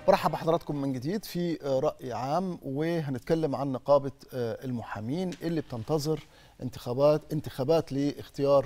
برحب بحضراتكم من جديد في رأي عام وهنتكلم عن نقابة المحامين اللي بتنتظر انتخابات انتخابات لاختيار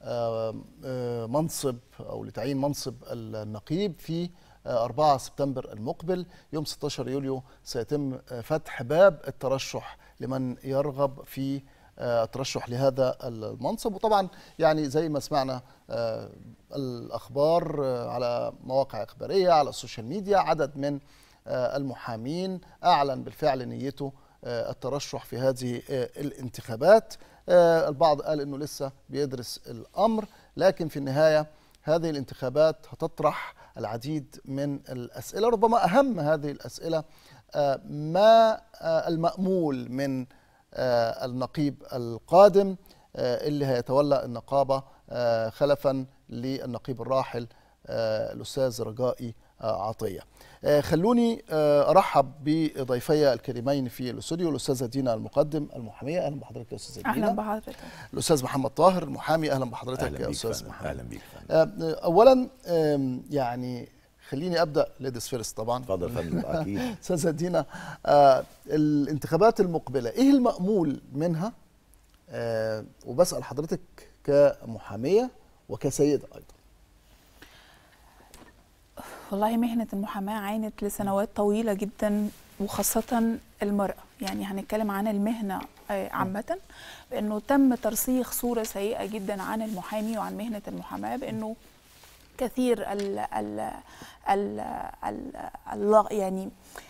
منصب أو لتعيين منصب النقيب في 4 سبتمبر المقبل يوم 16 يوليو سيتم فتح باب الترشح لمن يرغب في الترشح لهذا المنصب وطبعا يعني زي ما سمعنا الاخبار على مواقع اخباريه على السوشيال ميديا عدد من المحامين اعلن بالفعل نيته الترشح في هذه الانتخابات البعض قال انه لسه بيدرس الامر لكن في النهايه هذه الانتخابات هتطرح العديد من الاسئله ربما اهم هذه الاسئله ما المامول من النقيب القادم اللي هيتولى النقابة خلفا للنقيب الراحل الأستاذ رجائي عطية خلوني أرحب بضيفي الكريمين في الاستوديو الأستاذة دينا المقدم المحامية أهلا بحضرتك يا أستاذة دينا أهلا بحضرتك الأستاذ محمد طاهر المحامي أهلا بحضرتك أهلا يا بيك أستاذ فندم. محمد أهلا بيك أولا يعني خليني ابدا ليديز فيرست طبعا اتفضل يا فندم اكيد استاذه دينا آه الانتخابات المقبله ايه المامول منها آه وبسال حضرتك كمحاميه وكسيده ايضا والله مهنة المحاماة عانت لسنوات طويلة جدا وخاصة المرأة يعني هنتكلم عن المهنة آه، عامة بأنه تم ترسيخ صورة سيئة جدا عن المحامي وعن مهنة المحاماة بأنه كثير ال ال ال ال ال يعني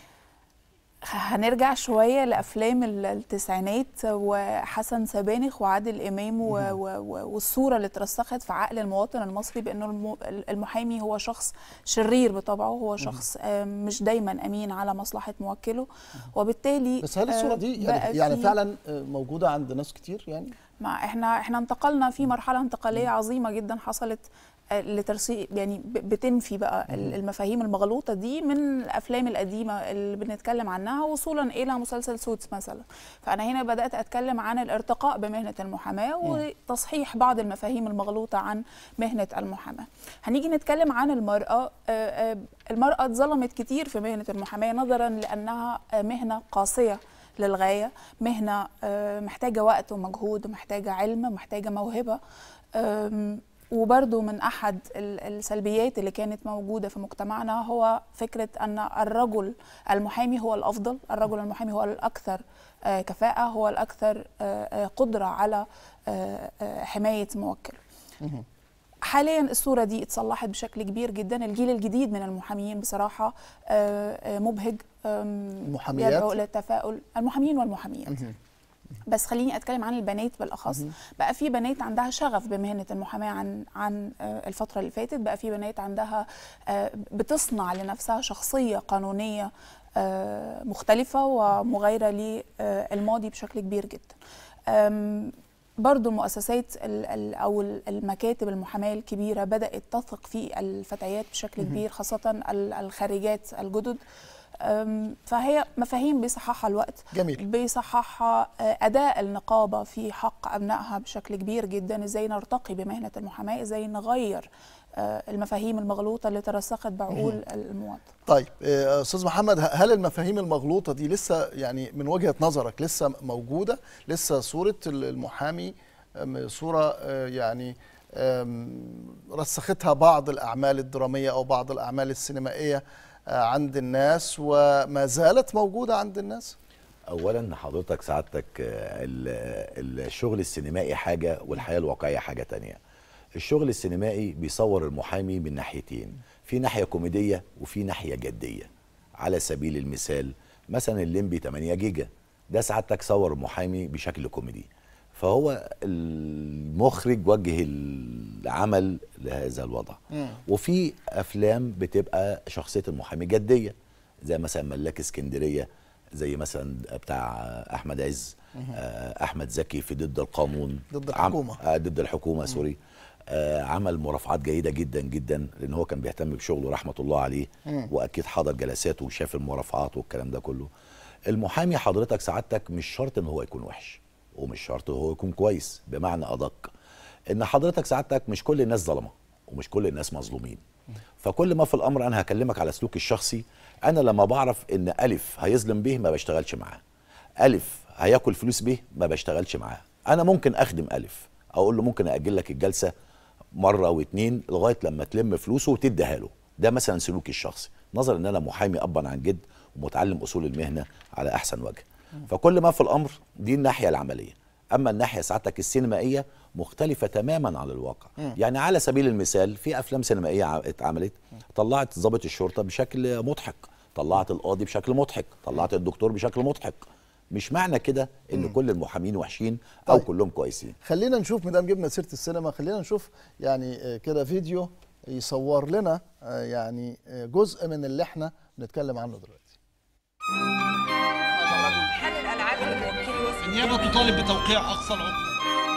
هنرجع شوية لأفلام ال- التسعينات وحسن سبانخ وعادل إمام و- و- و- والصورة اللي اترسخت في عقل المواطن المصري بأنه الم- المحامي هو شخص شرير بطبعه هو شخص آه، مش دايما أمين على مصلحة موكله وبالتالي بس هل الصوره آه، دي بقى يعني, يعني في- فعلا آه، موجوده عند ناس كتير يعني ما احنا احنا انتقلنا في مرحله انتقاليه عظيمه جدا حصلت آه، لترسيخ يعني ب- بتنفي بقى ال- المفاهيم المغلوطه دي من الافلام القديمه اللي بنتكلم عنها وصولا الى مسلسل سوتس مثلا فانا هنا بدات اتكلم عن الارتقاء بمهنه المحاماه وتصحيح بعض المفاهيم المغلوطه عن مهنه المحاماه هنيجي نتكلم عن المراه آه، آه، المراه اتظلمت كتير في مهنه المحاماه نظرا لانها آه، مهنه قاسيه للغايه مهنه آه، محتاجه وقت ومجهود ومحتاجه علم ومحتاجه موهبه آم، وبرضو من احد ال- السلبيات اللي كانت موجوده في مجتمعنا هو فكره ان الرجل المحامي هو الافضل الرجل المحامي هو الاكثر آه، كفاءه هو الاكثر آه، آه، قدره على آه، آه، حمايه موكله حاليا الصورة دي اتصلحت بشكل كبير جدا الجيل الجديد من المحاميين بصراحة آه، آه، مبهج آم، المحاميات؟ يدعو للتفاؤل المحامين والمحاميات بس خليني اتكلم عن البنات بالاخص بقى في بنات عندها شغف بمهنه المحاماه عن عن آه، الفتره اللي فاتت بقى في بنات عندها آه، بتصنع لنفسها شخصيه قانونيه آه، مختلفه ومغايره للماضي بشكل كبير جدا آم، برضو المؤسسات ال- ال- او ال- المكاتب المحاماه الكبيره بدات تثق في الفتيات بشكل كبير خاصه ال- الخارجات الجدد أم، فهي مفاهيم بيصححها الوقت جميل. بيصححها آه، اداء النقابه في حق ابنائها بشكل كبير جدا ازاي نرتقي بمهنه المحاماه ازاي نغير آه، المفاهيم المغلوطه اللي ترسخت بعقول المواطن طيب آه، استاذ محمد ه- هل المفاهيم المغلوطه دي لسه يعني من وجهه نظرك لسه موجوده لسه صوره ال- المحامي آم، صوره آه، يعني آم، رسختها بعض الاعمال الدراميه او بعض الاعمال السينمائيه آه، عند الناس وما زالت موجوده عند الناس اولا حضرتك سعادتك آه، ال- الشغل السينمائي حاجه والحياه الواقعيه حاجه تانية الشغل السينمائي بيصور المحامي من ناحيتين في ناحيه كوميديه وفي ناحيه جديه على سبيل المثال مثلا الليمبي 8 جيجا ده سعادتك صور المحامي بشكل كوميدي فهو المخرج وجه العمل لهذا الوضع وفي افلام بتبقى شخصيه المحامي جديه زي مثلا ملاك اسكندريه زي مثلا بتاع احمد عز آه، احمد زكي في ضد القانون ضد عم- الحكومة. آه، ضد الحكومه سوري آه، عمل مرافعات جيده جدا جدا لان هو كان بيهتم بشغله رحمه الله عليه واكيد حضر جلساته وشاف المرافعات والكلام ده كله المحامي حضرتك سعادتك مش شرط ان هو يكون وحش ومش شرط هو يكون كويس بمعنى ادق ان حضرتك سعادتك مش كل الناس ظلمه ومش كل الناس مظلومين فكل ما في الامر انا هكلمك على سلوكي الشخصي انا لما بعرف ان الف هيظلم به ما بشتغلش معاه الف هياكل فلوس به ما بشتغلش معاه انا ممكن اخدم الف اقول له ممكن اجل لك الجلسه مره او اتنين لغايه لما تلم فلوسه وتديها له ده مثلا سلوكي الشخصي نظرا ان انا محامي ابا عن جد ومتعلم اصول المهنه على احسن وجه فكل ما في الامر دي الناحيه العمليه اما الناحيه سعادتك السينمائيه مختلفه تماما عن الواقع يعني على سبيل المثال في افلام سينمائيه ع- اتعملت طلعت ضابط الشرطه بشكل مضحك طلعت القاضي بشكل مضحك طلعت الدكتور بشكل مضحك مش معنى كده ان كل المحامين وحشين او طيب. كلهم كويسين خلينا نشوف مدام جبنا سيره السينما خلينا نشوف يعني آه، كده فيديو يصور لنا آه، يعني آه، جزء من اللي احنا بنتكلم عنه دلوقتي حل الالعاب اللي ممكن يوصل النيابة تطالب بتوقيع أقصى العقوبة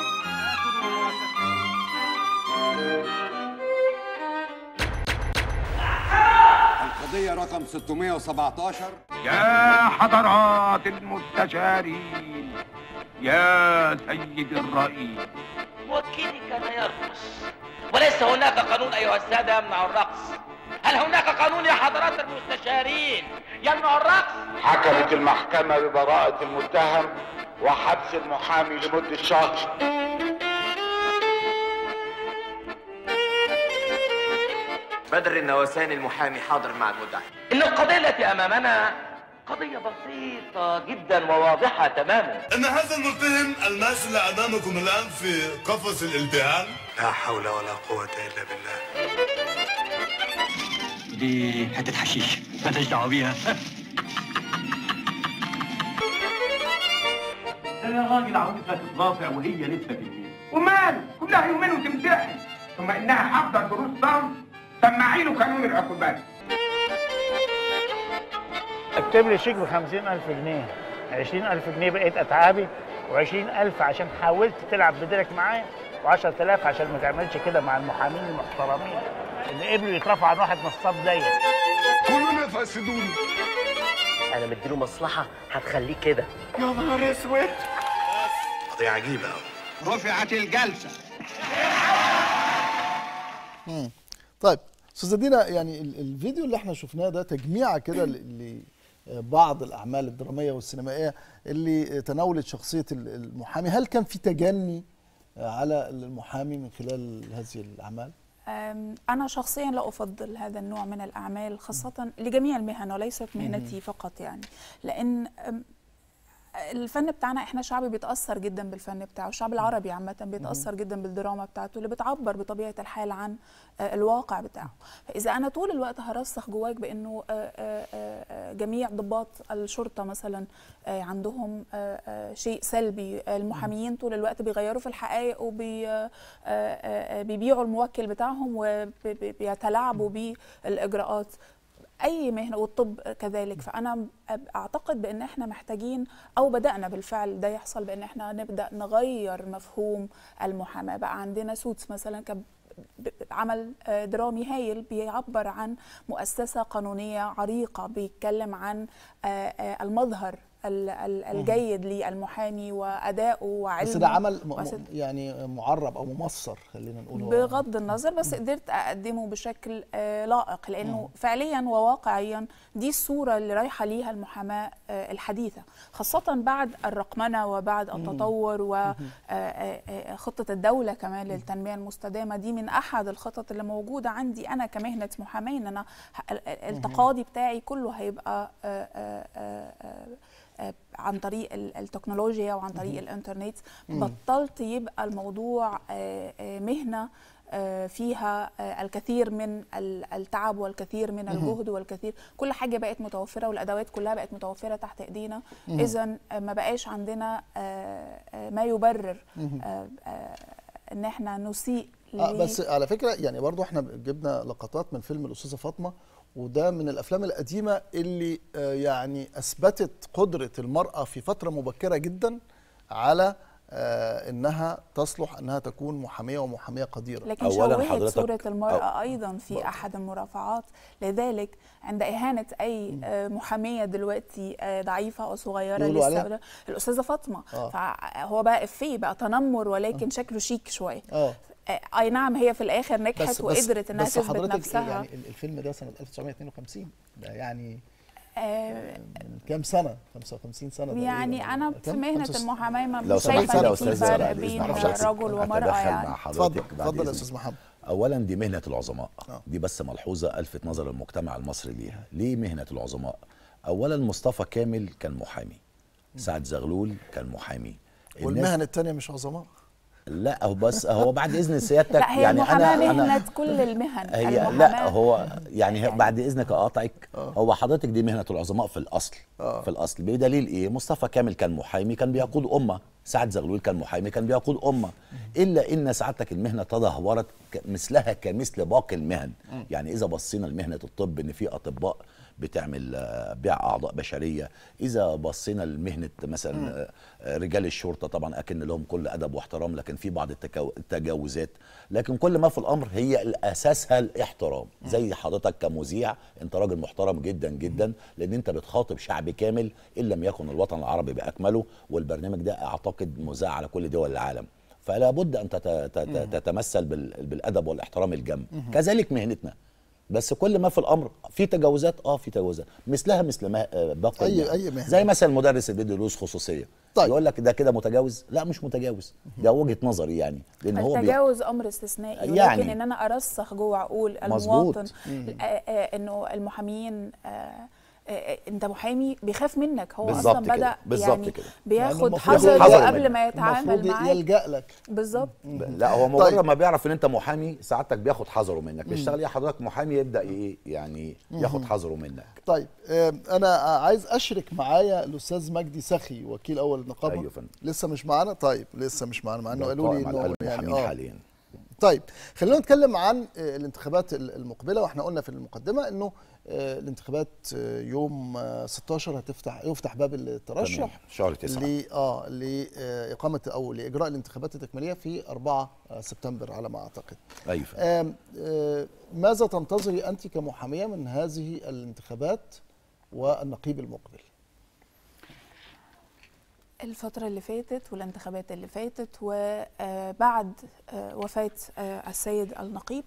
القضية رقم 617 يا حضرات المستشارين يا سيد الرئيس موكلي كان يرقص وليس هناك قانون أيها السادة يمنع الرقص هل هناك قانون يا حضرات المستشارين يمنع الرقص حكمت المحكمة ببراءة المتهم وحبس المحامي لمدة شهر بدر النواساني المحامي حاضر مع المدعي إن القضية التي أمامنا قضية بسيطة جدا وواضحة تماما أن هذا المتهم الماثل أمامكم الآن في قفص الامتحان لا حول ولا قوة إلا بالله دي حتة حشيش مالناش دعوة بيها يا راجل عاوزها تترافع وهي لسه تلميذ ومال كلها يومين وتمتحن ثم انها حافظه دروس صم سمعي له قانون العقوبات اكتب لي شيك ب 50000 جنيه 20000 جنيه بقيت اتعابي و20000 عشان حاولت تلعب بديلك معايا و10000 عشان ما تعملش كده مع المحامين المحترمين اللي قبلوا يترفعوا عن واحد نصاب زيك كلنا فاسدون أنا مديله مصلحة هتخليه كده يا نهار اسود قضية عجيبة أوي رفعت الجلسه مم. طيب استاذه دينا يعني ال- الفيديو اللي احنا شفناه ده تجميعه كده ل- لبعض الاعمال الدراميه والسينمائيه اللي تناولت شخصيه ال- المحامي هل كان في تجني على المحامي من خلال هذه الاعمال أم، أنا شخصيا لا أفضل هذا النوع من الأعمال خاصة لجميع المهن وليست مهنتي فقط يعني لأن أم، الفن بتاعنا احنا شعب بيتاثر جدا بالفن بتاعه الشعب العربي عامه بيتاثر جدا بالدراما بتاعته اللي بتعبر بطبيعه الحال عن آه، الواقع بتاعه فاذا انا طول الوقت هرسخ جواك بانه آه، آه، آه، جميع ضباط الشرطه مثلا آه، عندهم آه، آه، شيء سلبي المحاميين طول الوقت بيغيروا في الحقائق وبيبيعوا الموكل بتاعهم وبيتلاعبوا بالاجراءات اي مهنه والطب كذلك فانا اعتقد بان احنا محتاجين او بدانا بالفعل ده يحصل بان احنا نبدا نغير مفهوم المحاماه بقى عندنا سوتس مثلا كان ب- عمل آه، درامي هايل بيعبر عن مؤسسه قانونيه عريقه بيتكلم عن آه، آه، المظهر ال- ال- الجيد للمحامي وادائه وعلمه بس ده عمل م- وأسد- م- يعني معرب او ممصر خلينا نقول هو بغض النظر بس قدرت اقدمه بشكل آه، لائق لانه فعليا وواقعيا دي الصوره اللي رايحه ليها المحاماه آه، الحديثه خاصه بعد الرقمنه وبعد التطور وخطه الدوله كمان للتنميه المستدامه دي من احد الخطط اللي موجوده عندي انا كمهنه محاماه ان انا ه- ال- ال- التقاضي بتاعي كله هيبقى آه، آه، آه، آه، آه، عن طريق ال- التكنولوجيا وعن طريق الانترنت بطلت يبقى الموضوع آه، آه، مهنه آه، فيها آه، الكثير من ال- التعب والكثير من الجهد والكثير كل حاجه بقت متوفره والادوات كلها بقت متوفره تحت ايدينا اذا ما بقاش عندنا آه، آه، ما يبرر آه، آه، ان احنا نسيء آه ل- بس على فكره يعني برضو احنا جبنا لقطات من فيلم الاستاذه فاطمه وده من الافلام القديمه اللي آه يعني اثبتت قدره المراه في فتره مبكره جدا على آه انها تصلح انها تكون محاميه ومحاميه قديره لكن أولاً شوهت حضرتك- صورة المرأة أو- أيضا في أحد المرافعات لذلك عند إهانة أي آه، محامية دلوقتي آه، ضعيفة أو صغيرة يقولوا عليها؟ لسه الأستاذة فاطمة آه. فهو بقى إفيه بقى تنمر ولكن شكله شيك شوية اه آه، اي نعم هي في الاخر نجحت بس وقدرت انها بس تثبت حضرتك نفسها يعني ال- الفيلم ده سنه 1952 ده يعني آه، من كام سنه 55 سنه تقريباً يعني ولا انا في كام؟ مهنه خمسة- المحاماه ما لو مش سمحت شايفه يا ان في استاذ فرق زرع، بين بإذن حضرتك رجل ومراه أتدخل يعني مع اتفضل حضرتك بعد اتفضل يا إذنك. استاذ محمد اولا دي مهنه العظماء آه. دي بس ملحوظه الفت نظر المجتمع المصري ليها ليه مهنه العظماء اولا مصطفى كامل كان محامي سعد زغلول كان محامي الناس- والمهن التانية مش عظماء لا هو بس هو بعد اذن سيادتك لا هي يعني المحاماه انا مهنه انا كل المهن هي لا المحاماة هو يعني هي- بعد اذنك اقاطعك هو حضرتك دي مهنه العظماء في الاصل آه. في الاصل بدليل ايه مصطفى كامل كان محامي كان بيقود امه سعد زغلول كان محامي كان بيقود امه الا ان سعادتك المهنه تدهورت ك- مثلها كمثل باقي المهن يعني اذا بصينا لمهنه الطب ان في اطباء بتعمل آه، بيع اعضاء بشريه اذا بصينا لمهنه مثلا آه، آه، رجال الشرطه طبعا اكن لهم كل ادب واحترام لكن في بعض التكو- التجاوزات لكن كل ما في الامر هي اساسها الاحترام زي حضرتك كمذيع انت راجل محترم جدا جدا لان انت بتخاطب شعب كامل ان لم يكن الوطن العربي باكمله والبرنامج ده اعتقد مذاع على كل دول العالم فلا بد ان تت- تت- تتمثل بال- بالادب والاحترام الجم كذلك مهنتنا بس كل ما في الامر في تجاوزات اه في تجاوزات مثلها مثل ما آه، باقي أي- المهن. أي مهنة. زي مثلا المدرس اللي بيدي دروس خصوصيه طيب. يقول لك ده كده متجاوز لا مش متجاوز ده وجهه نظري يعني لان هو بي... التجاوز امر استثنائي ولكن يعني. ان انا ارسخ جوه عقول مظبوط. المواطن آه، آه، انه المحامين آه، آه، انت محامي بيخاف منك هو بالظبط اصلا كده، بدا بالظبط يعني كده. بياخد يعني المفروض حذر ياخد حذره قبل منك. ما يتعامل المفروض معاك يلجأ لك بالظبط لا هو مجرد طيب. ما بيعرف ان انت محامي سعادتك بياخد حذره منك بيشتغل ايه حضرتك محامي يبدا ايه يعني ياخد حذره منك طيب آم، انا عايز اشرك معايا الاستاذ مجدي سخي وكيل اول النقابه أيوة فندم. لسه مش معانا طيب لسه مش معانا مع انه ده قالوا لي قائم على انه المحامين يعني اه حاليا طيب خلينا نتكلم عن آه، الانتخابات ال- المقبله واحنا قلنا في المقدمه انه آه، الانتخابات آه، يوم آه، 16 هتفتح يفتح باب تمام الترشح شهر تسعة ل اه لاقامه او لاجراء الانتخابات التكميليه في 4 سبتمبر على ما اعتقد. ايوه فندم. آم، آه، ماذا تنتظري انت كمحاميه من هذه الانتخابات والنقيب المقبل؟ الفترة اللي فاتت والانتخابات اللي فاتت وبعد وفاة آه، السيد النقيب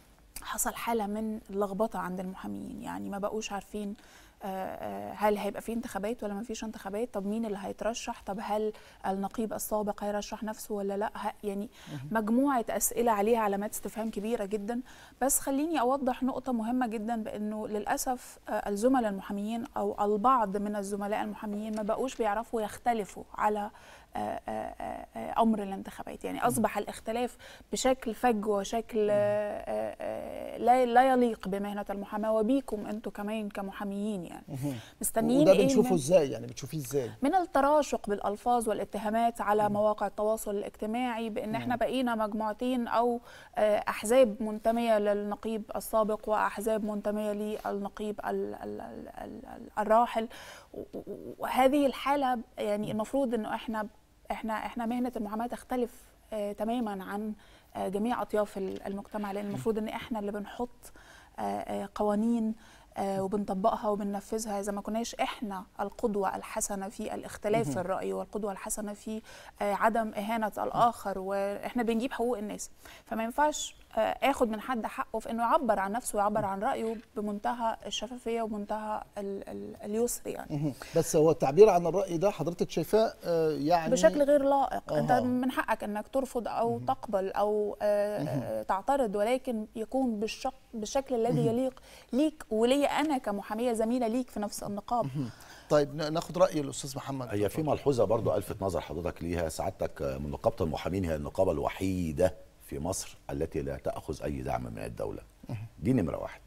حصل حالة من اللخبطة عند المحامين يعني ما بقوش عارفين آه، آه، هل هيبقى في انتخابات ولا ما فيش انتخابات طب مين اللي هيترشح طب هل النقيب السابق هيرشح نفسه ولا لا ه- يعني مجموعة أسئلة عليها علامات استفهام كبيرة جدا بس خليني أوضح نقطة مهمة جدا بأنه للأسف آه، الزملاء المحاميين أو البعض من الزملاء المحاميين ما بقوش بيعرفوا يختلفوا على آه، آه، آه، آه، امر الانتخابات يعني اصبح الاختلاف بشكل فج وشكل آه، آه، آه، لا لا يليق بمهنه المحاماه وبيكم انتم كمان كمحاميين يعني مستنيين وده ايه بنشوفه من- ازاي يعني بتشوفيه ازاي؟ من التراشق بالالفاظ والاتهامات على مواقع التواصل الاجتماعي بان احنا بقينا مجموعتين او آه، احزاب منتميه للنقيب السابق واحزاب منتميه للنقيب ال- ال- ال- ال- ال- الراحل و- و- وهذه الحاله يعني المفروض انه احنا احنا احنا مهنه المحاماه تختلف آه، تماما عن آه، جميع اطياف ال- المجتمع لان المفروض ان احنا اللي بنحط آه، آه، قوانين آه، وبنطبقها وبننفذها اذا ما كناش احنا القدوه الحسنه في الاختلاف في الراي والقدوه الحسنه في آه، عدم اهانه الاخر واحنا بنجيب حقوق الناس فما ينفعش آه، اخد من حد حقه في انه يعبر عن نفسه ويعبر عن رايه بمنتهى الشفافيه ومنتهى ال- ال- اليسر يعني مهم. بس هو التعبير عن الرأي ده حضرتك شايفاه آه، يعني بشكل غير لائق انت أها. من حقك انك ترفض او تقبل او آه، آه، تعترض ولكن يكون بالشق بالشكل الذي يليق ليك وليا انا كمحاميه زميله ليك في نفس النقابه طيب ن- ناخد رأي الأستاذ محمد هي في ملحوظه برضو الفت نظر حضرتك ليها سعادتك من نقابه المحامين هي النقابه الوحيده في مصر التي لا تاخذ اي دعم من الدوله دي نمره واحد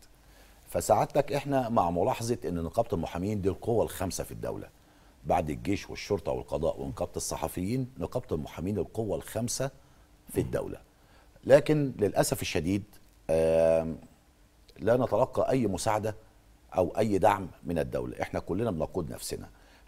فسعادتك احنا مع ملاحظه ان نقابه المحامين دي القوه الخامسه في الدوله بعد الجيش والشرطه والقضاء ونقابه الصحفيين نقابه المحامين القوه الخامسه في الدوله لكن للاسف الشديد آم، لا نتلقى اي مساعده او اي دعم من الدوله احنا كلنا بنقود نفسنا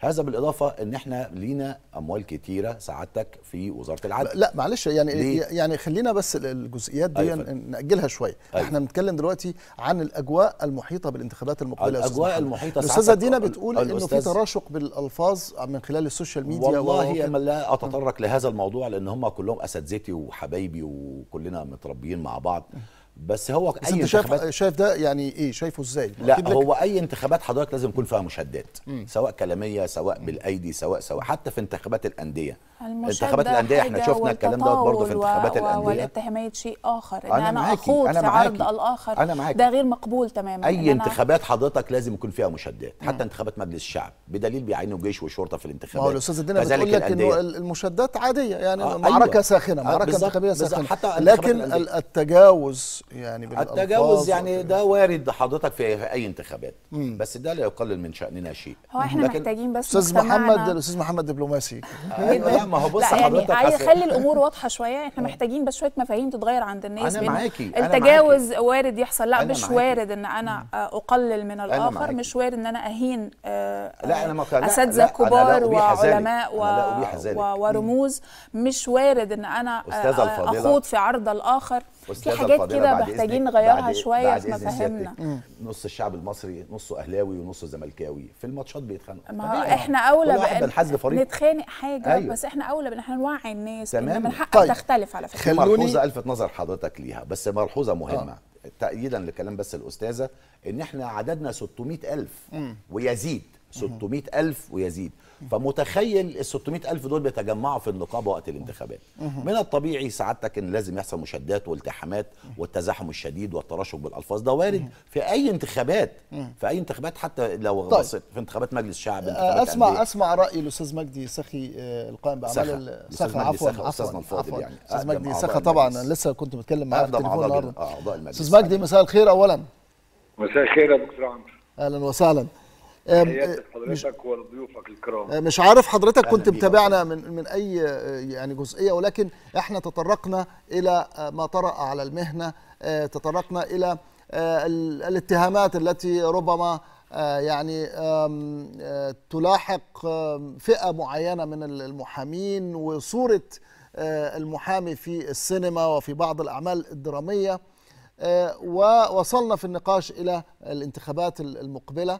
هذا بالاضافه ان احنا لينا اموال كتيره سعادتك في وزاره العدل لا معلش يعني ليه؟ يعني خلينا بس ال- الجزئيات دي أيوة. ناجلها شويه أيوة. احنا بنتكلم دلوقتي عن الاجواء المحيطه بالانتخابات المقبله يا أستاذ الأجواء محمد. المحيطة الاستاذه سعادتك دينا ال- بتقول انه في الأستاذ- تراشق بالالفاظ من خلال السوشيال ميديا والله وكده. ما لا اتطرق لهذا الموضوع لان هم كلهم اساتذتي وحبايبي وكلنا متربيين مع بعض بس هو بس اي انت شايف انتخابات شايف ده يعني ايه شايفه ازاي لا أكيد لك- هو اي انتخابات حضرتك لازم يكون فيها مشادات سواء كلاميه سواء بالايدي سواء سواء حتى في انتخابات الانديه انتخابات المشادة الانديه احنا حاجة شفنا الكلام ده برضه في والتطاول انتخابات و- و- الانديه والاتهامات شيء اخر ان أنا انا, معاكي، اخوض أنا في معاكي. عرض الاخر أنا معاكي. ده غير مقبول تماما إن اي أنا- انتخابات حضرتك لازم يكون فيها مشادات حتى انتخابات مجلس الشعب بدليل بيعينوا جيش وشرطه في ما الانتخابات هو الاستاذه دينا كذلك بتقول لك انه الأندية. ال- المشادات عاديه يعني آه، معركه أيوة. ساخنه آه، معركه بالظبط، انتخابيه بالظبط. ساخنه حتى انتخابات لكن الأندية. ال- التجاوز يعني بالألفاظ التجاوز يعني وكده. ده وارد حضرتك في في اي انتخابات بس ده لا يقلل من شأننا شيء هو احنا لكن- محتاجين بس استاذ مجتمعنا- محمد الاستاذ محمد دبلوماسي أيوة، لا ما هو بص لا يعني حضرتك عايز أصل- خلي الامور واضحه شويه احنا محتاجين بس شويه مفاهيم تتغير عند الناس أنا بإنه معاكي، أنا التجاوز وارد يحصل لا أنا مش معاكي. وارد ان انا اقلل من الاخر معاكي. مش وارد ان انا اهين آه، لا، أنا ما كان- لا، اساتذه لا، أنا لا كبار أبيح ذلك. وعلماء و... أنا لا أبيح ذلك. و... ورموز مش وارد ان انا آه، أستاذة آه، الفاضلة. اخوض في عرض الاخر في أستاذة حاجات الفاضلة كده بعد محتاجين إذنك- نغيرها بعد- شويه بعد في إذن مفاهيمنا سيادتك، نص الشعب المصري نصه اهلاوي ونصه زملكاوي في الماتشات بيتخانقوا ما هو طبيعي. احنا اولى كل واحد بأن بنحاز لفريق نتخانق حاجه أيوة. بس احنا اولى بان احنا نوعي الناس ان تمام. من حقك طيب. تختلف على فكره في خلوني- ملحوظه الفت نظر حضرتك ليها بس ملحوظه مهمه تأييدا لكلام بس الأستاذة إن إحنا عددنا 600 ألف ويزيد 600 ألف ويزيد فمتخيل ال 600 ألف دول بيتجمعوا في النقابة وقت الانتخابات من الطبيعي سعادتك إن لازم يحصل مشادات والتحامات والتزاحم الشديد والتراشق بالألفاظ ده وارد في أي انتخابات في أي انتخابات حتى لو طيب. بصيت في انتخابات مجلس الشعب انتخابات اسمع أندية. اسمع راي الاستاذ مجدي سخي آه، القائم باعمال سخا. ال- الأستاذ سخا مجدي عفوا سخا، أستاذنا عفوا الفاضل عفوا يعني. استاذ أقدم مجدي أعضاء سخا طبعا المجلس. أنا لسه كنت بتكلم معاه في أقدم التليفون أعضاء النهارده أعضاء المجلس استاذ مجدي مساء الخير اولا مساء الخير يا دكتور عمرو اهلا وسهلا آم، تحياتي آه، مش لحضرتك ولضيوفك الكرام آه، مش عارف حضرتك كنت بيك يا متابعنا من من اي آه، يعني جزئيه ولكن احنا تطرقنا الى آه، ما طرأ على المهنه آه، تطرقنا الى آه، ال- الاتهامات التي ربما آه، يعني آم، آه، تلاحق آم، فئه معينه من المحامين وصوره آه، المحامي في السينما وفي بعض الاعمال الدراميه آه، ووصلنا في النقاش الى الانتخابات المقبله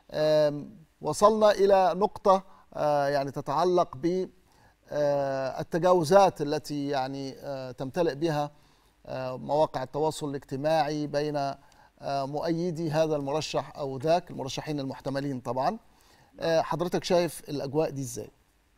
آم، وصلنا الى نقطه آه، يعني تتعلق ب آه، التجاوزات التي يعني آه، تمتلئ بها آه، مواقع التواصل الاجتماعي بين آه، مؤيدي هذا المرشح او ذاك المرشحين المحتملين طبعا آه، حضرتك شايف الاجواء دي ازاي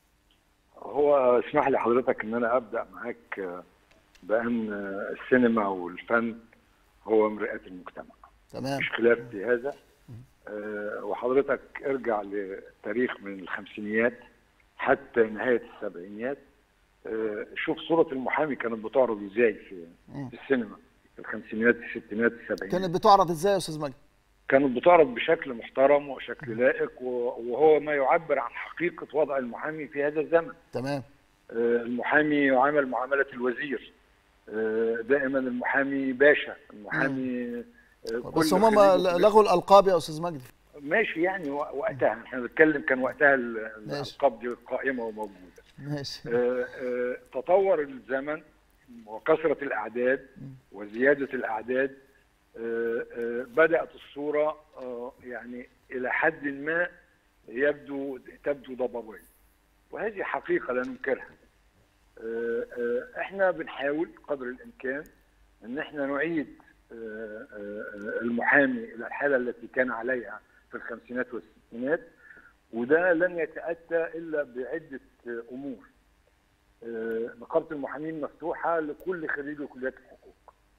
هو اسمح لي حضرتك ان انا ابدا معاك آه، بان آه، السينما والفن هو مرآة المجتمع تمام مش خلاف في هذا آه، وحضرتك ارجع لتاريخ من الخمسينيات حتى نهايه السبعينيات آه، شوف صوره المحامي كانت بتعرض ازاي في في السينما في الخمسينيات الستينات السبعينات كانت بتعرض ازاي يا استاذ مجدي كانت بتعرض بشكل محترم وشكل لائق و- وهو ما يعبر عن حقيقة وضع المحامي في هذا الزمن تمام آه، المحامي يعامل معاملة الوزير آه، دائما المحامي باشا المحامي آه، بس كل هم ما خريج- لغوا الالقاب يا استاذ مجدي ماشي يعني و- وقتها احنا بنتكلم كان وقتها ال- ماشي. الالقاب دي قائمة وموجودة ماشي آه، آه، تطور الزمن وكثرة الأعداد وزيادة الأعداد آه، آه، بدأت الصورة آه، يعني إلى حد ما يبدو تبدو ضبابية وهذه حقيقة لا ننكرها آه، آه، احنا بنحاول قدر الإمكان ان احنا نعيد آه، آه، المحامي إلى الحالة التي كان عليها في الخمسينات والستينات وده لن يتأتى إلا بعدة آه، أمور آه، نقابة المحامين مفتوحة لكل خريجي كليات الحقوق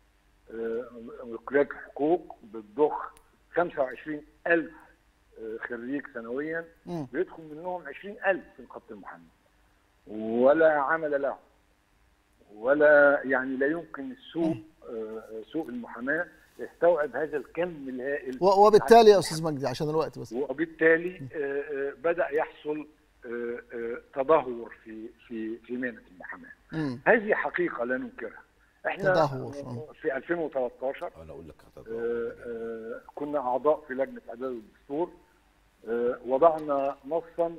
آه، كليات الحقوق بتضخ 25 ألف آه، خريج سنويا مم. بيدخل منهم 20 ألف في نقابة المحامين ولا عمل لهم ولا يعني لا يمكن السوق آه، سوق المحاماة يستوعب هذا الكم الهائل و- وبالتالي يا استاذ مجدي عشان الوقت بس وبالتالي آه، آه، بدا يحصل آه، آه، تدهور في في في مهنه المحاماه مم. هذه حقيقه لا ننكرها احنا تدهور، آه، في 2013 انا اقول لك آه، آه، كنا اعضاء في لجنه اعداد الدستور آه، وضعنا نصا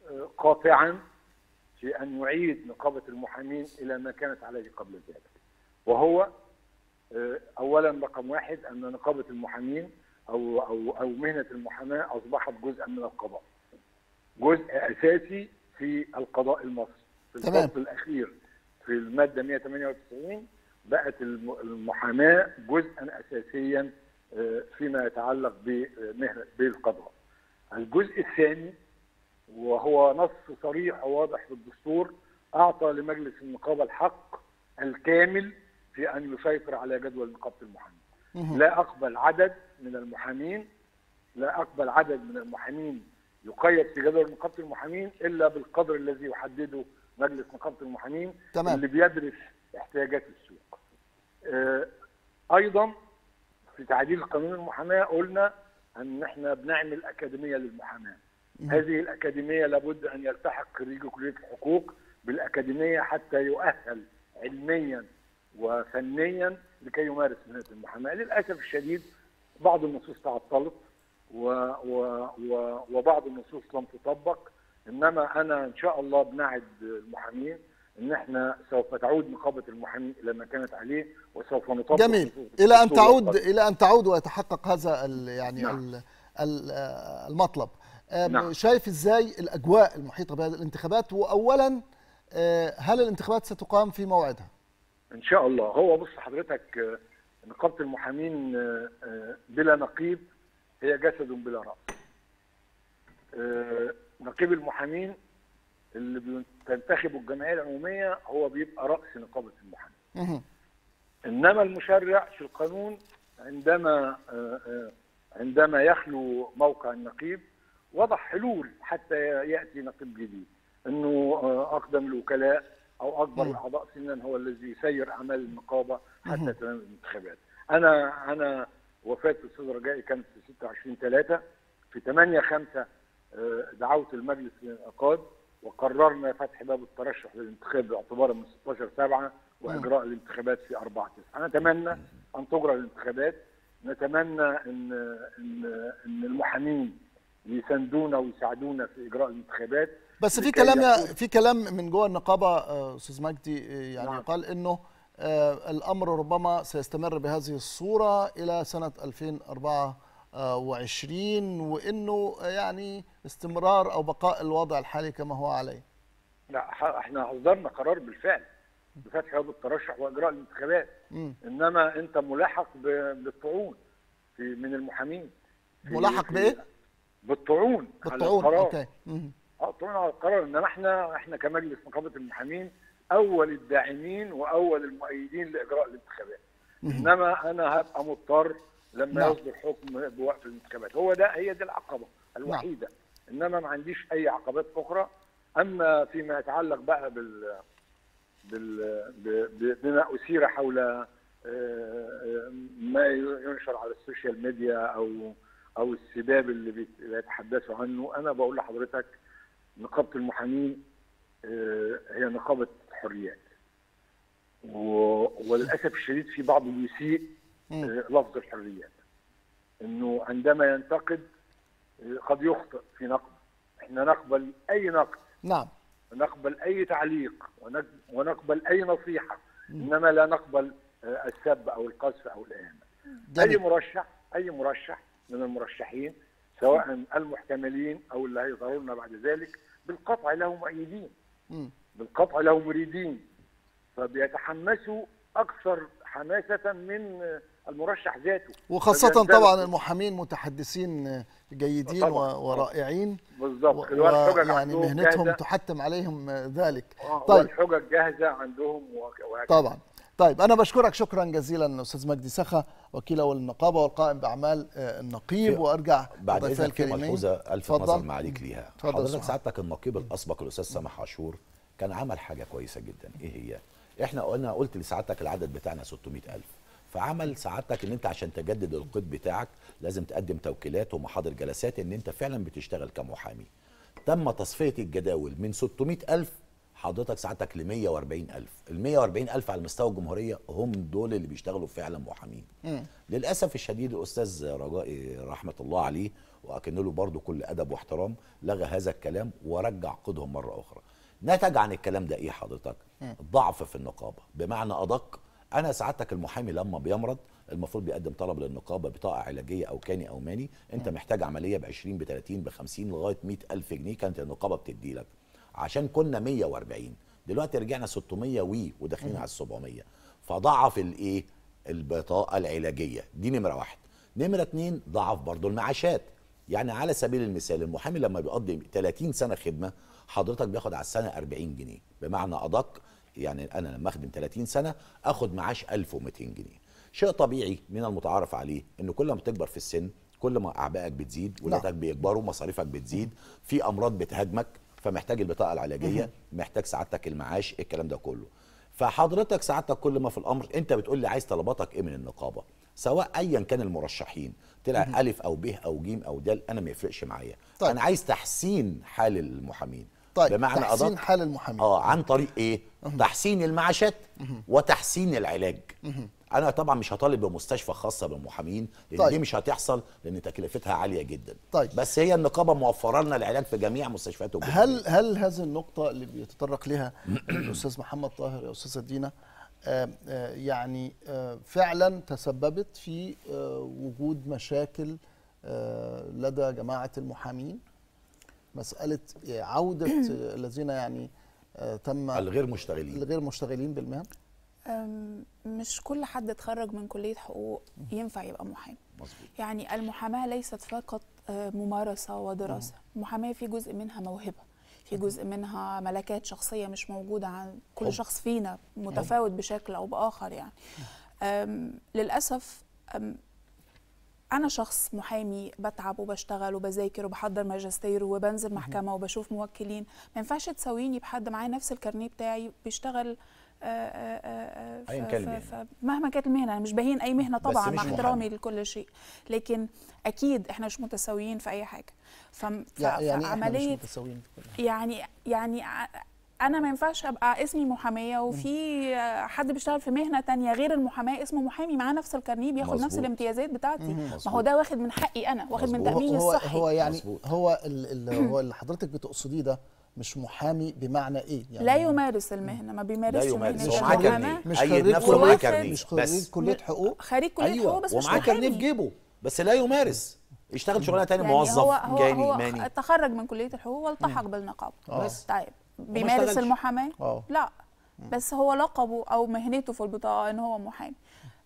آه، قاطعا في ان يعيد نقابه المحامين الى ما كانت عليه قبل ذلك وهو آه، اولا رقم واحد ان نقابه المحامين او او او مهنه المحاماه اصبحت جزءا من القضاء جزء اساسي في القضاء المصري في تمام. الفصل الاخير في الماده 198 بقت الم- المحاماه جزءا اساسيا آه، فيما يتعلق بمهنه بالقضاء. الجزء الثاني وهو نص صريح وواضح في الدستور اعطى لمجلس النقابه الحق الكامل في ان يسيطر على جدول نقابه المحامين. لا اقبل عدد من المحامين لا اقبل عدد من المحامين يقيد في جدول نقابه المحامين الا بالقدر الذي يحدده مجلس نقابه المحامين تمام. اللي بيدرس احتياجات السوق. آه، ايضا في تعديل قانون المحاماه قلنا ان احنا بنعمل اكاديميه للمحاماه. هذه الاكاديميه لابد ان يلتحق خريج كليه الحقوق بالاكاديميه حتى يؤهل علميا وفنيا لكي يمارس مهنه المحاماه، للاسف الشديد بعض النصوص تعطلت و و و وبعض النصوص لم تطبق انما انا ان شاء الله بنعد المحامين ان احنا سوف تعود نقابه المحامين الى ما كانت عليه وسوف نطبق جميل نصوص الى ان الدستور تعود والقانون. الى ان تعود ويتحقق هذا ال يعني نعم. ال ال آه، المطلب آم، نعم. شايف ازاي الاجواء المحيطه بهذه الانتخابات واولا آه، هل الانتخابات ستقام في موعدها ان شاء الله هو بص حضرتك آه، نقابه المحامين آه، آه، بلا نقيب هي جسد بلا راس آه، نقيب المحامين اللي بتنتخبه الجمعيه العموميه هو بيبقى راس نقابه المحامين مهم. انما المشرع في القانون عندما آه، آه، عندما يخلو موقع النقيب وضع حلول حتى ياتي نقيب جديد انه آه، اقدم الوكلاء او اكبر مم. الاعضاء سنا هو الذي يسير اعمال النقابه مهم. حتى تمام الانتخابات. انا انا وفاه الاستاذ رجائي كانت في 26 3 في 8 5 دعوت المجلس للانعقاد وقررنا فتح باب الترشح للانتخاب اعتبارا من 16 7 واجراء الانتخابات في 4 9 نتمنى ان تجرى الانتخابات نتمنى ان ان ان المحامين يساندونا ويساعدونا في اجراء الانتخابات بس في لكي كلام يا- يكون- في كلام من جوه النقابه آه، استاذ مجدي آه، يعني نعم. قال انه آه، الامر ربما سيستمر بهذه الصوره الى سنه 2024 وانه آه، يعني استمرار او بقاء الوضع الحالي كما هو عليه لا ح- احنا اصدرنا قرار بالفعل بفتح باب الترشح واجراء الانتخابات مم. انما انت ملاحق ب- بالطعون في من المحامين في- ملاحق في- بايه؟ بالطعون على بالطعون القرار. اوكي مم. اه طبعا على القرار انما احنا احنا كمجلس نقابه المحامين اول الداعمين واول المؤيدين لاجراء الانتخابات انما انا هبقى مضطر لما نعم. يصدر حكم بوقف الانتخابات هو ده هي دي العقبه الوحيده انما ما عنديش اي عقبات اخرى اما فيما يتعلق بقى بال بال ب- ب- بما اثير حول آه، آه، ما ينشر على السوشيال ميديا او او السباب اللي بيت- بيتحدثوا عنه انا بقول لحضرتك نقابه المحامين آه، هي نقابه حريات و- وللاسف الشديد في بعض يسيء مم. آه، لفظ الحريات انه عندما ينتقد آه، قد يخطئ في نقد احنا نقبل اي نقد نعم ونقبل اي تعليق ونق- ونقبل اي نصيحه انما لا نقبل آه، السب او القذف او الاهانه اي جميل مرشح اي مرشح من المرشحين سواء المحتملين او اللي هيظهروا لنا بعد ذلك بالقطع له مؤيدين مم. بالقطع له مريدين فبيتحمسوا اكثر حماسه من آه، المرشح ذاته وخاصة فبيندلقوا. طبعا المحامين متحدثين آه، جيدين طبعاً. و- ورائعين بالظبط و- الحجج ويعني عندهم مهنتهم جاهزة. تحتم عليهم آه، ذلك آه، طيب والحجج جاهزه عندهم وهك- وهكذا طبعا طيب انا بشكرك شكرا جزيلا استاذ مجدي سخا وكيل اول النقابه والقائم باعمال آه، النقيب في- وارجع بعد لضيفي اذنك في الكريمين. ملحوظه الفت اتفضل. نظر معاليك ليها اتفضل حضرتك سمح. سعادتك النقيب الاسبق الاستاذ سامح عاشور كان عمل حاجه كويسه جدا ايه هي احنا قلنا قلت لسعادتك العدد بتاعنا 600000 فعمل سعادتك ان انت عشان تجدد القيد بتاعك لازم تقدم توكيلات ومحاضر جلسات ان انت فعلا بتشتغل كمحامي تم تصفيه الجداول من 600000 حضرتك سعادتك ل 140000 ال 140000 على مستوى الجمهوريه هم دول اللي بيشتغلوا فعلا محامين مم. للاسف الشديد الاستاذ رجائي رحمه الله عليه واكن له برضه كل ادب واحترام لغى هذا الكلام ورجع قيدهم مره اخرى نتج عن الكلام ده ايه حضرتك مم. ضعف في النقابه بمعنى ادق انا سعادتك المحامي لما بيمرض المفروض بيقدم طلب للنقابه بطاقه علاجيه او كاني او ماني انت مم. محتاج عمليه ب 20 ب 30 ب 50 لغايه 100 الف جنيه كانت النقابه بتدي لك عشان كنا 140 دلوقتي رجعنا 600 وي وداخلين مم. على 700 فضعف الايه البطاقه العلاجيه دي نمره واحد نمره اتنين ضعف برضو المعاشات يعني على سبيل المثال المحامي لما بيقضي 30 سنه خدمه حضرتك بياخد على السنه 40 جنيه بمعنى ادق يعني انا لما اخدم 30 سنه اخد معاش 1200 جنيه شيء طبيعي من المتعارف عليه ان كل ما بتكبر في السن كل ما اعبائك بتزيد ولادك بيكبروا مصاريفك بتزيد في امراض بتهاجمك فمحتاج البطاقه العلاجيه محتاج سعادتك المعاش الكلام ده كله فحضرتك سعادتك كل ما في الامر انت بتقول لي عايز طلباتك ايه من النقابه سواء ايا كان المرشحين طلع مهم. الف او ب او ج او د انا ما يفرقش معايا طيب. طيب. انا عايز تحسين حال المحامين طيب بمعنى تحسين أدق حال المحامين اه عن طريق ايه تحسين المعاشات وتحسين العلاج مهم. انا طبعا مش هطالب بمستشفى خاصه بالمحامين لان طيب. دي مش هتحصل لان تكلفتها عاليه جدا طيب. بس هي النقابه موفره لنا العلاج في جميع مستشفيات الجمهورية. هل هل هذه النقطة اللي بيتطرق لها الأستاذ محمد طاهر يا أستاذة دينا آه، آه، يعني آه، فعلا تسببت في آه، وجود مشاكل آه، لدى جماعة المحامين مسألة عودة آه، الذين يعني آه، تم الغير مشتغلين الغير مشتغلين بالمهن أم، مش كل حد اتخرج من كلية حقوق ينفع يبقى محامي مظبوط يعني المحاماة ليست فقط آه، ممارسة ودراسة المحاماة في جزء منها موهبة في جزء منها ملكات شخصية مش موجودة عن كل حب. شخص فينا متفاوت بشكل أو بآخر يعني أم، للأسف أم، أنا شخص محامي بتعب وبشتغل وبذاكر وبحضر ماجستير وبنزل محكمة وبشوف موكلين ما ينفعش تساويني بحد معاه نفس الكارنيه بتاعي بيشتغل آه، آه، آه، أياً ف- كان ف- المهنة. ف- مهما كانت المهنة أنا مش بهين أي مهنة بس طبعا مش مع محامي. احترامي لكل شيء لكن أكيد إحنا مش متساويين في أي حاجة فم- ف- يعني إيه إحنا مش فعملية متساويين في كل حاجة؟ يعني يعني ع- انا ما ينفعش ابقى اسمي محاميه وفي حد بيشتغل في مهنه تانية غير المحاماه اسمه محامي معاه نفس الكارنيه بياخد نفس مظبوط. الامتيازات بتاعتي مهم. ما هو مظبوط. ده واخد من حقي انا واخد من هو تاميني هو, الصحي هو يعني هو ال- ال- هو اللي حضرتك بتقصديه ده مش محامي بمعنى ايه يعني لا يمارس المهنه ما بيمارسش يمارس. مهنه هو معاه المحاماه كارنيه. مش أيد خريج نفسه معاه كلية كارنيه. مش خريج بس. كلية حقوق خريج كليه حقوق بس مش ومعاه كارنيه في محامي جيبه بس لا يمارس يشتغل شغلانه تاني يعني موظف هو هو جاني هو ماني تخرج من كليه الحقوق والتحق بالنقابه آه. بس طيب بيمارس اشتغلش. المحاماه اه لا بس هو لقبه او مهنته في البطاقه ان هو محامي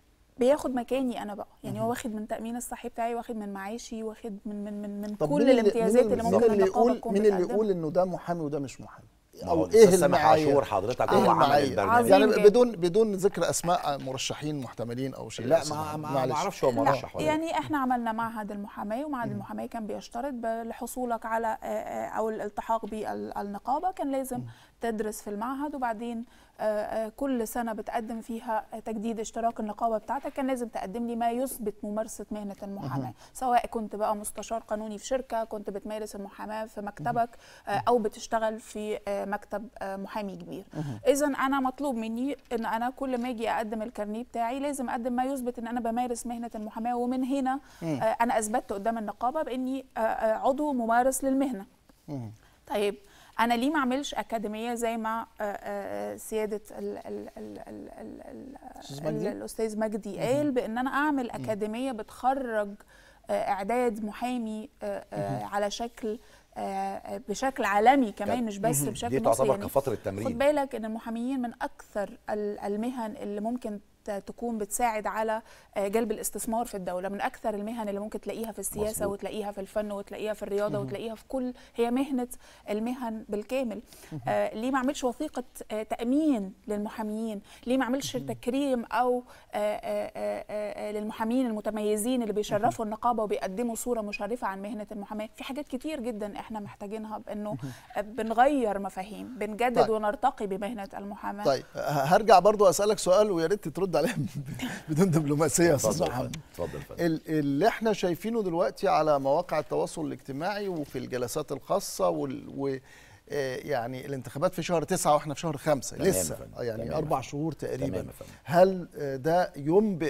بياخد مكاني انا بقى يعني هو واخد من تامين الصحي بتاعي واخد من معاشي واخد من من من, من طب كل مين اللي- الامتيازات مين اللي مين ممكن اللي النقابه يقول تكون مين اللي بتقدمها. يقول انه ده محامي وده مش محامي ما هو او ايه الأستاذ سامح المعايير عاشور حضرتك ايه هو عمل المعايير البرنامج. يعني جدا. بدون بدون ذكر اسماء مرشحين محتملين او شيء لا، بس ما- ما- معلش. ما اعرفش هو لا مرشح ولا لا. يعني احنا عملنا معهد المحاماه ومعهد المحاماه كان بيشترط ب- لحصولك على آه، آه، او الالتحاق بالنقابه كان لازم تدرس في المعهد وبعدين آه، آه، كل سنه بتقدم فيها تجديد اشتراك النقابه بتاعتك كان لازم تقدم لي ما يثبت ممارسه مهنه المحاماه مهم. سواء كنت بقى مستشار قانوني في شركه كنت بتمارس المحاماه في مكتبك آه، او بتشتغل في آه، مكتب آه، محامي كبير مهم. اذا انا مطلوب مني ان انا كل ما اجي اقدم الكارنيه بتاعي لازم اقدم ما يثبت ان انا بمارس مهنه المحاماه ومن هنا مم. آه، انا اثبتت قدام النقابه باني آه، آه، عضو ممارس للمهنه مم. طيب انا ليه ما اعملش اكاديميه زي ما آه، آه، سياده ال ال ال ال ال ال أستاذ ال مجدي؟ الاستاذ مجدي قال بان انا اعمل اكاديميه بتخرج آه، اعداد محامي آه، آه، على شكل آه، آه، بشكل عالمي كمان مش بس مهم. بشكل دي مصري تعتبر يعني كفترة خد تمرين بالك ان المحاميين من اكثر ال- المهن اللي ممكن ت- تكون بتساعد على آه، جلب الاستثمار في الدوله من اكثر المهن اللي ممكن تلاقيها في السياسه مظبوط. وتلاقيها في الفن وتلاقيها في الرياضه مهم. وتلاقيها في كل هي مهنه المهن بالكامل آه ليه ما اعملش وثيقه آه تامين للمحاميين ليه ما اعملش تكريم او آه آه آه آه للمحامين المتميزين اللي بيشرفوا النقابه وبيقدموا صوره مشرفه عن مهنه المحاماه في حاجات كتير جدا احنا محتاجينها بانه آه، بنغير مفاهيم بنجدد طيب. ونرتقي بمهنه المحاماه طيب ه- هرجع برضو اسالك سؤال ويا ريت ترد عليه بدون دبلوماسيه يا استاذ اتفضل محمد اتفضل فندم. ال- اللي احنا شايفينه دلوقتي على مواقع التواصل الاجتماعي وفي الجلسات الخاصه وال و آه، يعني الانتخابات في شهر تسعة واحنا في شهر خمسة تمام يا لسه فندم. آه، يعني تمام يا اربع فندم. شهور تمام تقريبا يا فندم. هل آه، ده ينبئ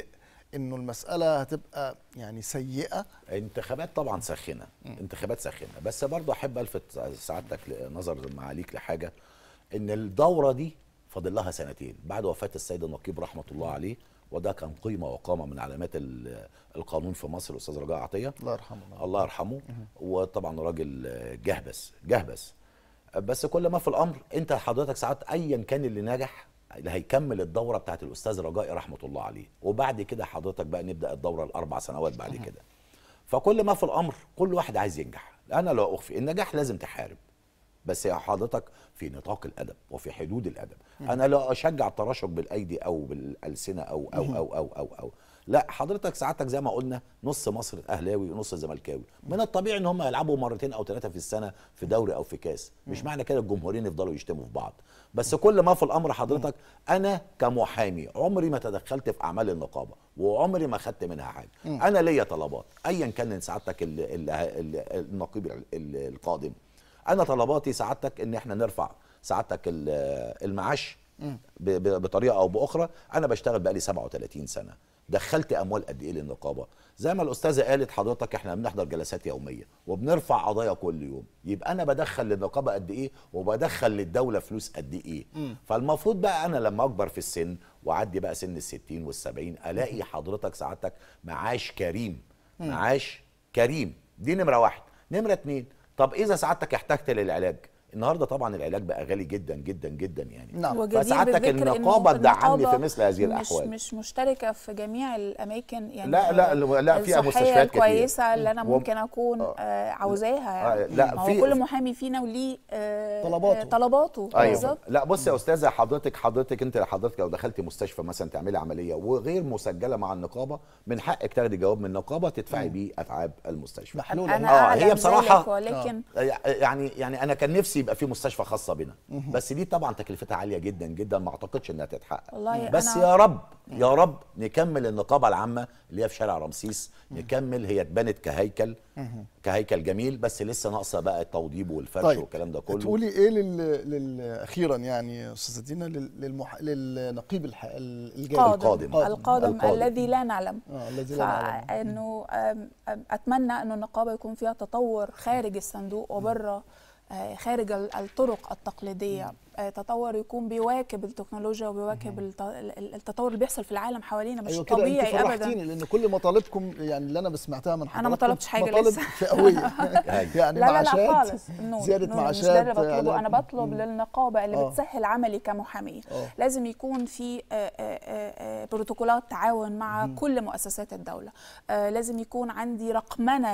انه المساله هتبقى يعني سيئه انتخابات طبعا ساخنه انتخابات ساخنه بس برضه احب الفت سعادتك نظر معاليك لحاجه ان الدوره دي فاضل لها سنتين بعد وفاه السيد النقيب رحمه الله عليه وده كان قيمه وقامه من علامات ال- القانون في مصر الاستاذ رجاء عطيه الله يرحمه الله يرحمه وطبعا راجل جهبس جهبس بس كل ما في الامر انت حضرتك ساعات ايا كان اللي ناجح اللي هيكمل الدوره بتاعت الاستاذ رجاء رحمه الله عليه وبعد كده حضرتك بقى نبدا الدوره الاربع سنوات بعد كده فكل ما في الامر كل واحد عايز ينجح انا لا اخفي النجاح لازم تحارب بس يا حضرتك في نطاق الادب وفي حدود الادب انا لا اشجع التراشق بالايدي او بالالسنه او او او او او, أو. لا حضرتك ساعتك زي ما قلنا نص مصر اهلاوي ونص زملكاوي من الطبيعي ان هم يلعبوا مرتين او ثلاثه في السنه في دوري او في كاس مش معنى كده الجمهورين يفضلوا يشتموا في بعض بس كل ما في الامر حضرتك انا كمحامي عمري ما تدخلت في اعمال النقابه وعمري ما خدت منها حاجه انا ليا طلبات ايا كان سعادتك ال- ال- ال- النقيب ال- ال- القادم انا طلباتي سعادتك ان احنا نرفع سعادتك ال- المعاش ب- ب- بطريقه او باخرى انا بشتغل بقالي 37 سنه دخلت اموال قد ايه للنقابه زي ما الاستاذه قالت حضرتك احنا بنحضر جلسات يوميه وبنرفع قضايا كل يوم يبقى انا بدخل للنقابه قد ايه وبدخل للدوله فلوس قد ايه فالمفروض بقى انا لما اكبر في السن واعدي بقى سن الستين والسبعين الاقي حضرتك سعادتك معاش كريم معاش كريم دي نمره واحد نمره اتنين طب اذا سعادتك احتجت للعلاج النهارده طبعا العلاج بقى غالي جدا جدا جدا يعني نعم. وجدير فسعادتك بالذكر إنه النقابه تدعمني النقابة في مثل هذه مش الاحوال مش مشتركه في جميع الاماكن يعني لا- لا- لا، فيها الصحية مستشفيات كتير. الكويسه اللي انا و- ممكن اكون آه عاوزاها آه، يعني لا، ما هو في- كل محامي فينا وليه آه طلباته. آه طلباته ايوه بالظبط لا بص يا استاذه حضرتك حضرتك انت حضرتك لو دخلتي مستشفى مثلا تعملي عمليه وغير مسجله مع النقابه من حقك تاخدي جواب من النقابه تدفعي بيه اتعاب المستشفى محلول انا آه، اعلم هي بصراحة- ذلك ولكن يعني يعني انا كان نفسي يبقى في مستشفى خاصه بنا بس دي طبعا تكلفتها عاليه جدا جدا ما اعتقدش انها تتحقق والله بس أنا- يا رب يا رب نكمل النقابه العامه اللي هي في شارع رمسيس نكمل هي اتبنت كهيكل كهيكل جميل بس لسه ناقصه بقى التوضيب والفرش طيب والكلام ده كله تقولي ايه لل... لل... اخيرا يعني استاذه دينا لل... للمح... للنقيب الح... الجاي قادم القادم. القادم القادم. الذي لا نعلم اه الذي لا نعلم فانه آم، آم، اتمنى انه النقابه يكون فيها تطور خارج الصندوق وبره آه، خارج ال- الطرق التقليديه آه، تطور يكون بيواكب التكنولوجيا وبيواكب الت- ال- التطور اللي بيحصل في العالم حوالينا مش ايوه كده انت طبيعي ابدا فرحتيني لان كل مطالبكم يعني اللي انا سمعتها من حضرتك أنا ما طلبتش حاجة مطالب لسه. فئويه يعني لا لا معاشات لا خالص نور زياده نور معاشات مش ده اللي بطلبه علاج. انا بطلب للنقابه اللي آه. بتسهل عملي كمحاميه آه. لازم يكون في آه، آه، آه، آه، بروتوكولات تعاون مع كل مؤسسات الدوله آه، لازم يكون عندي رقمنه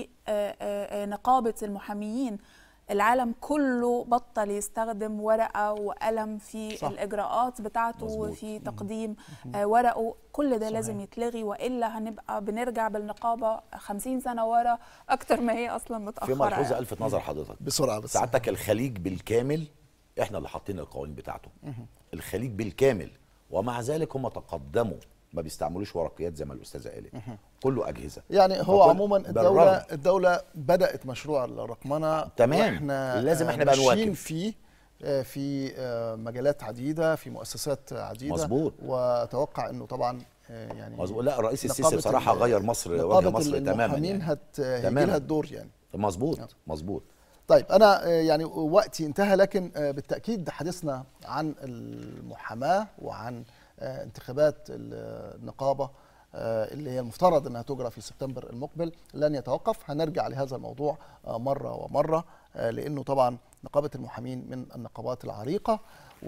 لنقابه المحاميين العالم كله بطل يستخدم ورقه وقلم في صح. صح. الاجراءات بتاعته مظبوط. وفي تقديم آه، ورقه كل ده لازم يتلغي والا هنبقى بنرجع بالنقابه 50 سنه ورا اكتر ما هي اصلا في متاخره ملحوظه يعني. الفت نظر حضرتك بسرعه بس سعادتك الخليج بالكامل احنا اللي حاطين القوانين بتاعته الخليج بالكامل ومع ذلك هم تقدموا ما بيستعملوش ورقيات زي ما الاستاذه قالت كله اجهزه يعني هو فكل- عموما الدوله بالرغم. الدوله بدات مشروع الرقمنه تمام. واحنا لازم آه، احنا بقى ماشيين نواكب. فيه آه، في آه، مجالات عديده في مؤسسات عديده مظبوط. واتوقع انه طبعا آه، يعني مظبوط لا الرئيس السيسي نقابة بصراحه ال- غير مصر وجه نقابة مصر تماما المحامين يعني. هت هيجي تماماً. لها الدور يعني مظبوط مظبوط طيب انا آه، يعني وقتي انتهى لكن آه، بالتاكيد حديثنا عن المحاماه وعن آه، انتخابات ال- النقابه آه، اللي هي المفترض انها تجرى في سبتمبر المقبل لن يتوقف هنرجع لهذا الموضوع آه، مره ومره آه، لانه طبعا نقابه المحامين من النقابات العريقه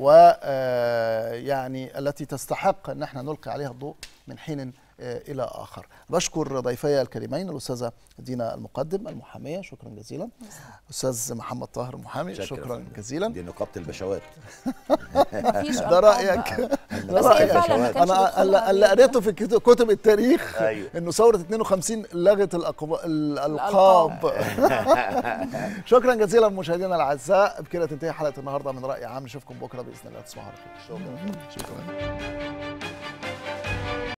ويعني التي تستحق ان احنا نلقي عليها الضوء من حين آه، الى اخر بشكر ضيفي الكريمين الاستاذه دينا المقدم المحاميه شكرا جزيلا استاذ محمد طاهر المحامي شكرا شكرا فندم. جزيلا دي نقابه البشوات مفيش ده ألقاب رايك بقى. ده بس هي رايك فعلا ما كانش انا اللي- بيدخلها اللي دي. قريته في كتب- كتب التاريخ أيوه. انه ثوره 52 لغت الأقب- الالقاب شكرا جزيلا مشاهدينا الاعزاء بكده تنتهي حلقه النهارده من راي عام نشوفكم بكره باذن الله تصبحوا على خير شكرا شكرا